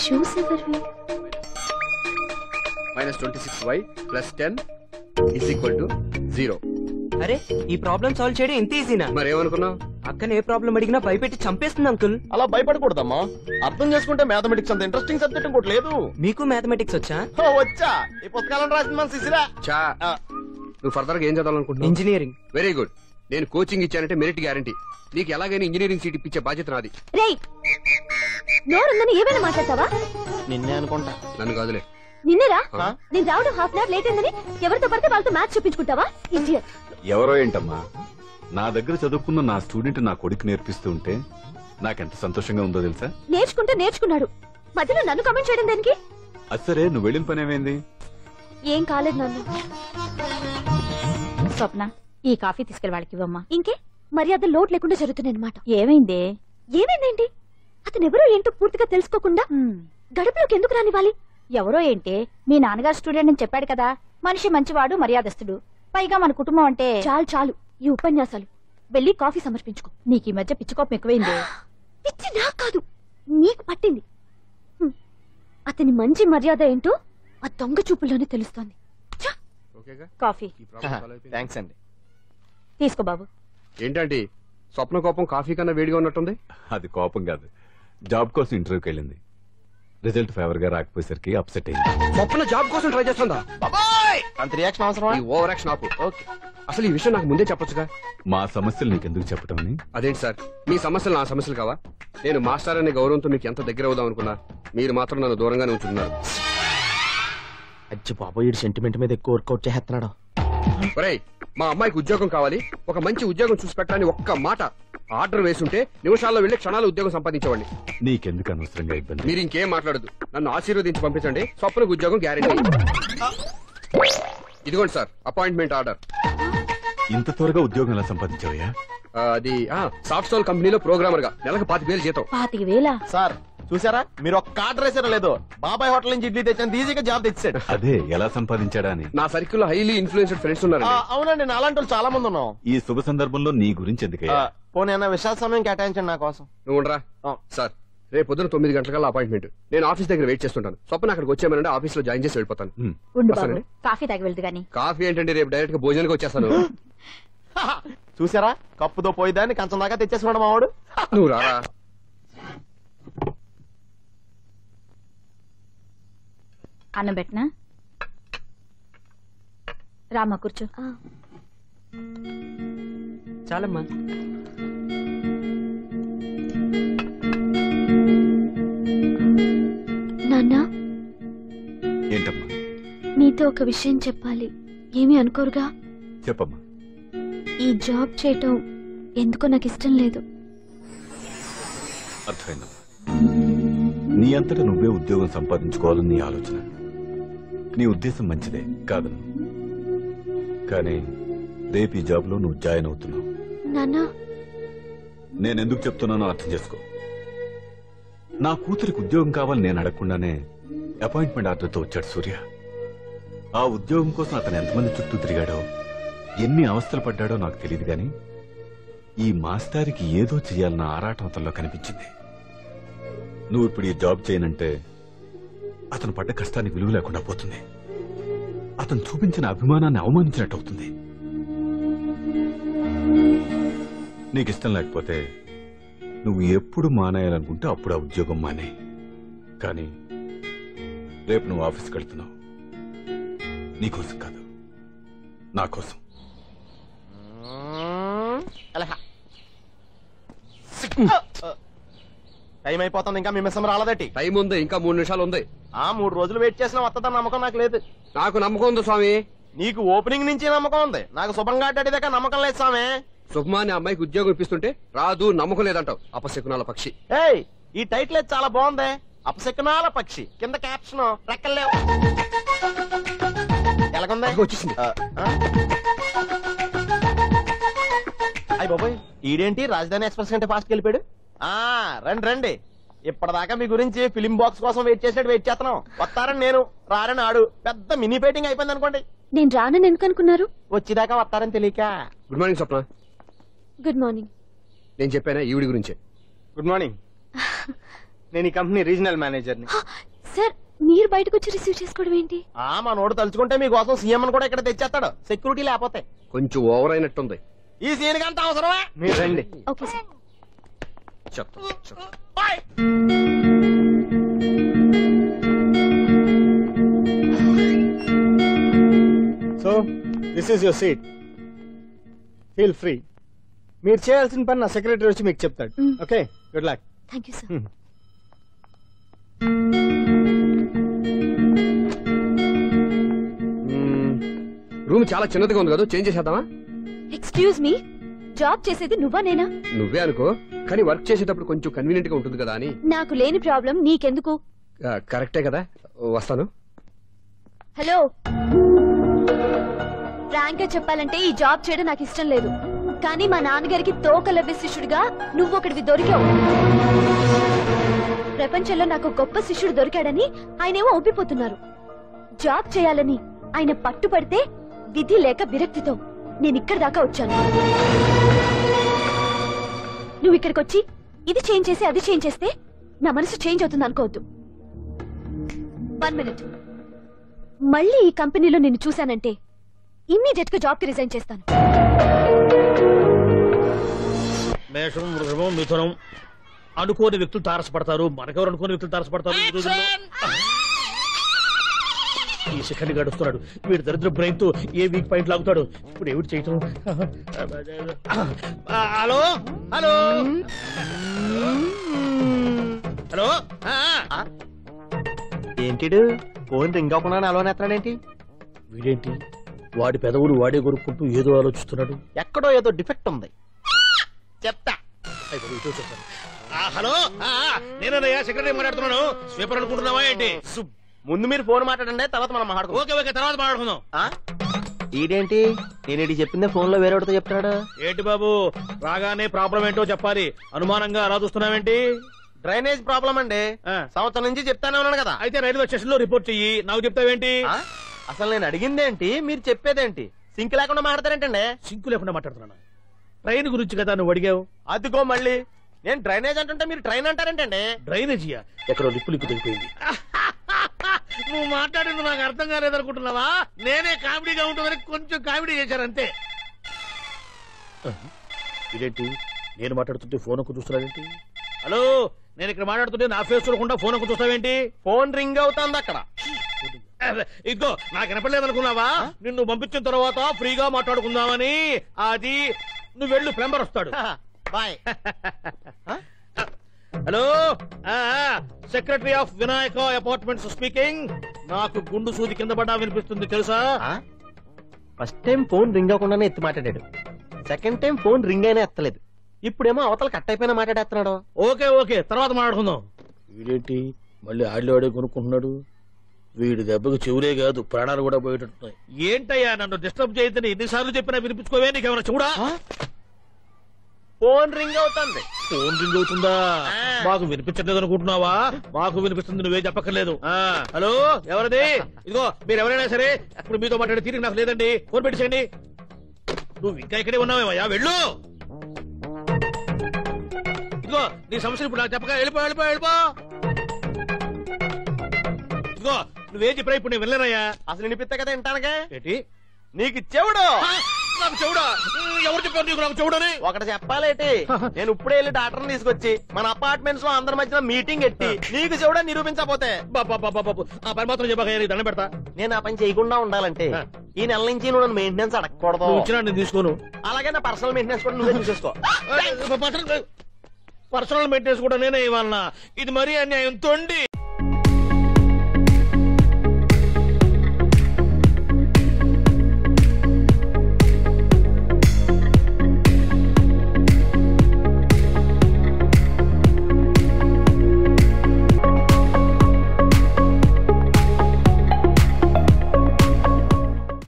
Shoes ఎవరివి minus twenty six y plus ten is equal to zero అరే ఈ problem solve చేయడం ఇంత ఈజీనా మరి ఏమనుకున్నావు అక్కనే ఏ ప్రాబ్లం అడిగినా భయపెట్టి చంపేస్తుంది అంకుల్ అలా భయపడకూడదమ్మా అర్థం చేసుకుంటే మ్యాథమెటిక్స్ అంత ఇంట్రెస్టింగ్ సబ్జెక్ట్ ఇంకోటి లేదు మీకు మ్యాథమెటిక్స్ వచ్చా ఓ, వచ్చా ఈ పుస్తకాలను రాసింది మన శిశిరా చా ఆ. నువ్వు ఫర్దర్ గా ఏం చదవాలనుకుంటున్నావు ఇంజనీరింగ్ వెరీ గుడ్ నేను కోచింగ్ ఇచ్చానంటే మెరిట్ గ్యారంటీ నీకు ఎలాగైనా ఇంజనీరింగ్ సీట్ ఇప్పించే బాధ్యత నాది రేయ్ నోరుందని ఏమైనా మాట్లాడతావా నిన్నే అనుకుంటా నన్ను కాదులే నిన్నేరా ఆ? నేను రావడం హాఫ్ అన్ అవర్ లేట్ అయిందని ఎవరితో పడితే వాళ్ళతో మ్యాచ్ చూపించుకుంటావా ఇండియన్ ఎవరో ఏంటమ్మా నా దగ్గర చదువుకున్న నా స్టూడెంట్ నా కొడుకు నేర్పిస్తూ ఉంటే నాకెంత సంతోషంగా ఉందో తెలుసా నేర్చుకుంటే నేర్చుకున్నాడు మధ్యలో నన్ను కమెంట్ చేయడం దానికి అది సరే నువ్వు వెళ్ళిన పని ఏమైంది ఏం కాలేదు నన్ను స్వప్న ఈ కాఫీ తీసుకెళ్ళి వాళ్ళకి ఇవ్వమ్మా ఇంకే మర్యాద లోటు లేకుండా జరుగుతున్నాయి అనమాట ఏమైందే ఏమైందేంటి అతను ఎవరో ఏంటో పూర్తిగా తెలుసుకోకుండా గడపలోకి ఎందుకు రానివ్వాలి ఎవరో ఏంటే మీ నాన్నగారు స్టూడెంట్ అని చెప్పాడు కదా మనిషి మంచివాడు మర్యాదస్తుడు పైగా మన కుటుంబం అంటే చాలు చాలు ఈ ఉపన్యాసాలు వెళ్ళి కాఫీ సమర్పించుకో నీకు ఈ మధ్య పిచ్చుకోపం ఎక్కువైంది పిచ్చి నాకు కాదు నీకు పట్టింది హ్మ్. అతని మంచి మర్యాద ఏంటో ఆ దొంగ చూపుల్లోనే తెలుస్తోంది ఛ! ఓకేగా కాఫీ ఈ ప్రాబ్లం సాల్వ్ అయిపోయింది. థ్యాంక్స్ అండి తీసుకో బాబు ఏంటంటే స్వప్న కోపం కాఫీ కన్నా వేడిగా ఉన్నట్టుంది అది కోపం కాదు జాబ్ కోసం ఇంటర్వ్యూకి వెళ్ళింది రిజల్ట్ ఫేవర్ గా రాకపోయేసరికి అప్సెట్ అయింది స్వప్న జాబ్ కోసం ట్రై చేస్తుందా బాబాయ్ అంత రియాక్షన్ అవసరమా ఈ ఓవర్ యాక్షన్ ఆపు ఓకే అసలు ఈ విషయం నాకు ముందే చెప్పొచ్చుగా మా సమస్యలు నీకెందుకు చెప్పటం అని అదేంటి సార్ మీ సమస్యలు నా సమస్యలు కావా నేను మాస్టర్ అనే గౌరవంతో మీకు ఎంత దగ్గర అవుదాం అనుకున్నా మీరు మాత్రం నన్ను దూరంగానే ఉంచుతున్నారు అచ్చి బాబోయ్ ఈ సెంటిమెంట్ మీద ఎక్కువ వర్కౌట్ చేస్తున్నాడు ఒరేయ్ మా అమ్మాయికి ఉద్యోగం కావాలి ఒక మంచి ఉద్యోగం చూసి పెట్టాలని ఒక్క మాట ఆర్డర్ వేసుంటే నిమిషాల్లో వెళ్ళి క్షణాలు ఉద్యోగం సంపాదించవండి నీకెందుకు అనవసరంగా ఇబ్బంది మీరు ఇంకేం మాట్లాడదు నన్ను ఆశీర్వదించి పంపించండి స్వప్నకు ఉద్యోగం గ్యారెంటీ ఇదిగోండి సార్ అపాయింట్మెంట్ ఆర్డర్ ఇంత త్వరగా ఉద్యోగం ఎలా సంపాదించావయ్యా అది సాఫ్ట్ స్టాల్ కంపెనీలో ప్రోగ్రామర్ గా నెలకు పాతి వేలు జీతం పాతిక వేల సార్ చూసారా మీరు ఒక్క ఆర్డర్ వేసారో లేదో బాబాయ్ హోటల్ నుంచి ఇడ్లీ తెచ్చాను ఈజీగా జాబ్ తెచ్చాడు అదే ఎలా సంపాదించాడా అని నా సర్కిల్ లో హైలీ ఇన్ఫ్లుయెన్స్డ్ ఫ్రెండ్స్ ఉన్నారండి అవునండి నా అలాంటి వాళ్ళు చాలా మంది ఉన్నాం ఈ శుభ సందర్భంలో నీ గురించి ఆ, ఎందుకయ్యా పోనీ అన్న విశాల సమయం కేటాయించండి నా కోసం నువ్వు ఉండరా ఆ. సార్ రేపు పొద్దున తొమ్మిది గంటలకల్లా అపాయింట్మెంట్ నేను ఆఫీస్ దగ్గర వెయిట్ చేస్తుంటాను స్వప్న అక్కడికి వచ్చామనంటే ఆఫీస్ లో జాయిన్ చేసి వెళ్ళిపోతాను హ్మ్. ఉండు బాబు వస్తానండి. కాఫీ తాగి వెళ్దు గాని కాఫీ ఏంటంటే రేపు డైరెక్ట్ గా భోజనానికి వచ్చేస్తాను చూసారా కప్పుతో పోయిదాన్ని కంచం దాకా తెచ్చేసుకున్నాడు మావాడు నువ్వు రారా అన్నం పెట్టనా రామ్మ కూర్చో ఆ, చాలమ్మా నాన్న ఏంటమ్మా నీతో ఒక విషయం చెప్పాలి ఏమీ అనుకోరుగా చెప్పమ్మా ఈ జాబ్ చేయటం ఎందుకో నాకు ఇష్టం లేదు అర్థమైందమ్మా నీ అంతటా నువ్వే ఉద్యోగం సంపాదించుకోవాలని నీ ఆలోచన నీ ఉద్దేశం మంచిదే కాదను కానీ రేపు ఈ జాబ్లో నువ్వు జాయిన్ అవుతున్నావు నాన్న నేను ఎందుకు చెప్తున్నానో అర్థం చేసుకో నా కూతురికి ఉద్యోగం కావాలని నేను అడగకుండానే అపాయింట్మెంట్ ఆర్డర్తో వచ్చాడు సూర్య ఆ ఉద్యోగం కోసం అతను ఎంతమంది చుట్టూ తిరిగాడో ఎన్ని అవస్థలు పడ్డాడో నాకు తెలియదు గాని ఈ మాస్టారికి ఏదో చెయ్యాలన్న ఆరాటం అతనిలో కనిపించింది నువ్వు ఇప్పుడు ఈ జాబ్ చేయనంటే అతను పడ్డ కష్టానికి విలువ లేకుండా పోతుంది అతను చూపించిన అభిమానాన్ని అవమానించినట్టు అవుతుంది నీకు ఇష్టం లేకపోతే నువ్వు ఎప్పుడు మానేయాలనుకుంటే అప్పుడు ఆ ఉద్యోగం మానే కానీ రేపు నువ్వు ఆఫీస్కి వెళ్తున్నావు నీకోసం కాదు నా కోసం టైం అయిపోతుంది ఇంకా మీ మిస్సం రాలేదటి టైం ఉంది ఇంకా మూడు నిమిషాలు ఉంది ఆ మూడు రోజులు వెయిట్ చేసిన వస్తుందని నమ్మకం నాకు లేదు నాకు నమ్మకం ఉంది స్వామి నీకు ఓపెనింగ్ నుంచి నమ్మకం ఉంది నాకు శుభంగా దాకా నమ్మకం లేదు సామే సుఖమాని అమ్మాయికి ఉద్యోగం ఇప్పిస్తుంటే రాదు నమ్మకం లేదంటావు అపశకునాల పక్షి ఏయ్ ఈ టైటిల్ అయితే చాలా బాగుంది అపశకునాల పక్షి కింద క్యాప్షన్ రెక్కలేవు ఎలాగుంది అదిగో వచ్చేసింది. ఆ, ఆ? అయ్ బాబోయ్ ఈడేంటి రాజధాని ఎక్స్ప్రెస్ కంటే ఫాస్ట్ వెళ్ళిపోయాడు ఆ రండి రండి ఇప్పటిదాకా మీ గురించి ఫిలిం బాక్స్ కోసం వెయిట్ చేసాడు వెయిట్ చేస్తున్నాం వస్తారని నేను రారని ఆడు పెద్ద మినీ పేటింగ్ అయిపోయింది అనుకోండి నేను రానని ఎందుకు అనుకున్నారు వచ్చేదాకా వస్తారని తెలియక good morning Swapna good morning నేను చెప్పానా ఈవిడి గురించే గుడ్ మార్నింగ్ నేను ఈ కంపెనీ రీజనల్ మేనేజర్ని హ, సార్ మీరు బయటకు వచ్చి రిసీవ్ చేసుకోవడం ఏంటి ఆ మా నోడు తలుచుకుంటే మీకోసం సీఎం అని కూడా ఇక్కడ తెచ్చేస్తాడు సెక్యూరిటీ లేకపోతే కొంచెం ఓవర్ అయినట్టుంది ఈ సీన్ కంత అవసరమా మీరు రండి ఓకే సార్ చెత్త చెత్త. So this is your seat feel free మీరు చేయాల్సిన పని నా సెక్రటరీ వచ్చి మీకు చెప్తాడు Mm. Okay good luck thank you sir మ్మ్. రూమ్ చాలా చిన్నదిగా ఉంది కదా చేంజ్ చేసేద్దామా ఎక్స్క్యూజ్ మీ జాబ్ చేసేది నువ్వా నేనా నువ్వే అనుకో కానీ వర్క్ చేసేటప్పుడు కొంచెం కన్వీనియంట్ గా ఉంటుంది కదా అని నాకు లేని ప్రాబ్లం నీకెందుకు ఆ, కరెక్టే కదా వస్తాను హలో ఫ్రాంక్ గా చెప్పాలంటే ఈ జాబ్ చేయడం నాకు ఇష్టం లేదు కానీ మా నాన్నగారికి తోకలవ్య శిష్యుడిగా నువ్వు ఒకటివి దొరికావు ప్రపంచంలో నాకు గొప్ప శిష్యుడు దొరికాడని ఆయనేమో ఒప్పిపోతున్నారు జాబ్ చేయాలని ఆయన పట్టుపడితే విధి లేక విరక్తితో నేను ఇక్కడి దాకా వచ్చాను నువ్వు ఇక్కడికి వచ్చి ఇది చేంజ్ చేసి అది చేంజ్ చేస్తే నా మనసు చేంజ్ అవుతుంది అనుకోవద్దు వన్ మినిట్ మళ్ళీ ఈ కంపెనీలో నిన్ను చూశానంటే ఇమ్మీడియట్ గా జాబ్ కి రిజైన్ చేస్తాను మేషం వృషభం మిథునం అనుకోని వ్యక్తులు తారసపడతారు మనకెవరు అనుకోని వ్యక్తులు తారసపడతారు ఈ రోజుల్లో ఈ శిఖండి గడుస్తున్నాడు వీడు దరిద్ర బ్రెయిన్ తో ఏ వీక్ పాయింట్ లాగుతాడు ఇప్పుడు ఏమిటి చేయటం ఆ, హలో హలో హలో ఆ, ఆ. ఏంటిడు ఫోన్ రింగ్ అవ్వకుండా అలవనేస్తాడేంటి వీడేంటి వాడి పెదవులు వాడే కొరుక్కుంటూ ఏదో ఆలోచిస్తున్నాడు ఎక్కడో ఏదో డిఫెక్ట్ ఉంది చెప్తా అయిపోయి ఇటు వచ్చేసాను. ఆ, హలో ఆ, ఆ, నేనన్నయ్యా సెక్రటరీ మాట్లాడుతున్నాను స్వీపర్ అనుకుంటున్నావా ఏంటి ముందు మీరు ఫోన్ మాట్లాడండి తర్వాత మనం మాట్లాడుకో ఓకే ఓకే తర్వాత మాట్లాడుకుందాం ఈడేంటి నేను ఇది చెప్పిందే ఫోన్ లో వేరే చెప్తున్నాడు ఏంటి బాబు రాగానే ప్రాబ్లం ఏంటో చెప్పాలి అనుమానంగా అలా చూస్తున్నావేంటి డ్రైనేజ్ ప్రాబ్లం అండి ఆ. సంవత్సరం నుంచి చెప్తానే ఉన్నాను కదా అయితే రైల్వే స్టేషన్ లో రిపోర్ట్ చెయ్యి నాకు చెప్తావేంటి ఆ? అసలు నేను అడిగిందేంటి మీరు చెప్పేదేంటి సింక్ లేకుండా మాట్లాడతారేంటండి సింకు లేకుండా మాట్లాడుతున్నాను ట్రైన్ గురించి కదా నువ్వు అడిగావు అదిగో మళ్ళీ నేను డ్రైనేజ్ అంటుంటే మీరు ట్రైన్ అంటారేంటండి డ్రైనేజీయా ఎక్కడో లిప్పు లిప్పు తెగిపోయింది నువ్వు మాట్లాడింది నాకు అర్థం కాలేదనుకుంటున్నావా నేనే కామెడీగా ఉంటుందని కొంచెం కామెడీ చేశాను అంతే ఇదేంటి నేను మాట్లాడుతుంటే ఫోన్ ఒక్క చూస్తున్నావేంటి హలో నేను ఇక్కడ మాట్లాడుతుంటే నా ఫేస్ చూడకుండా ఫోన్ ఒక్క చూస్తావేంటి ఫోన్ రింగ్ అవుతుంది అక్కడ ఇదిగో నాకు వినపడలేదు అనుకున్నావా నిన్ను పంపించిన తర్వాత ఫ్రీగా మాట్లాడుకుందామని అది నువ్వు వెళ్ళు ప్లంబర్ వస్తాడు bye hello secretary of Vinayaka apartments speaking నాకు గుండు సూది కింద పడ్డా వినిపిస్తుంది తెలుసా ఫస్ట్ టైం ఫోన్ రింగ్ అవ్వకుండానే ఎత్తి మాట్లాడాడు సెకండ్ టైం ఫోన్ రింగ్ అయినా ఎత్తలేదు ఇప్పుడేమో అవతల కట్ అయిపోయినా మాట్లాడేస్తున్నాడు ఓకే ఓకే తర్వాత మాట్లాడుకుందాం వీడేంటి మళ్ళీ ఆడిలో ఆడే కొనుక్కుంటున్నాడు వీడి దెబ్బకు చెవులే కాదు ప్రాణాలు కూడా పోయేటట్టున్నాయి ఏంటయ్యా నన్ను డిస్టర్బ్ చేయొద్దని ఎన్నిసార్లు చెప్పినా వినిపించుకోవే నీకేమైనా చూడా ఫోన్ రింగ్ అవుతుంది ఫోన్ రింగ్ అవుతుందా మాకు వినిపించట్లేదు అనుకుంటున్నావా మాకు వినిపిస్తుంది నువ్వే చెప్పక్కర్లేదు ఆ, హలో ఎవరిది ఇదిగో మీరు ఎవరైనా సరే ఇప్పుడు మీతో మాట్లాడే తీరిక నాకు లేదండి ఫోన్ పెట్టేసేయండి నువ్వు ఇంకా ఇక్కడే ఉన్నావేమయ్యా వెళ్ళు ఇదిగో నీ సమస్యలు ఇప్పుడు నాకు చెప్పక వెళ్ళిపో వెళ్ళిపో వెళ్ళిపో ఇదిగో నువ్వేం చెప్పరా ఇప్పుడు నేను వెళ్ళానయ్యా అసలు వినిపిస్తే కదా వింటానకే ఏంటి నీకు చెవుడు ఆ, నాకు చెవుడా ఉమ్, ఎవరు చెప్పారు నీకు నాకు చెవుడని ఒకటి చెప్పాలేటి నేను ఇప్పుడే వెళ్ళి డాక్టర్ తీసుకొచ్చి మన అపార్ట్మెంట్స్ లో అందరి మధ్యన మీటింగ్ ఎట్టి నీకు చెవుడా నిరూపించకపోతే బాబా బాబా బాబు ఆ పని మాత్రం చెప్పక నీకు దండం పెడతా నేను ఆ పని చేయకుండా ఉండాలంటే ఆ. ఈ నెల నుంచి నువ్వు నన్ను మెయింటెనెన్స్ అడగకూడదు నువ్వు ఇచ్చినా నేను తీసుకోను అలాగే నా పర్సనల్ మెయింటెనెన్స్ కూడా నువ్వే చూసేసుకో పర్సనల్ పర్సనల్ మెయింటెనెన్స్ కూడా నేనే ఇవ్వాలన్నా ఇది మరీ అన్యాయం తొండి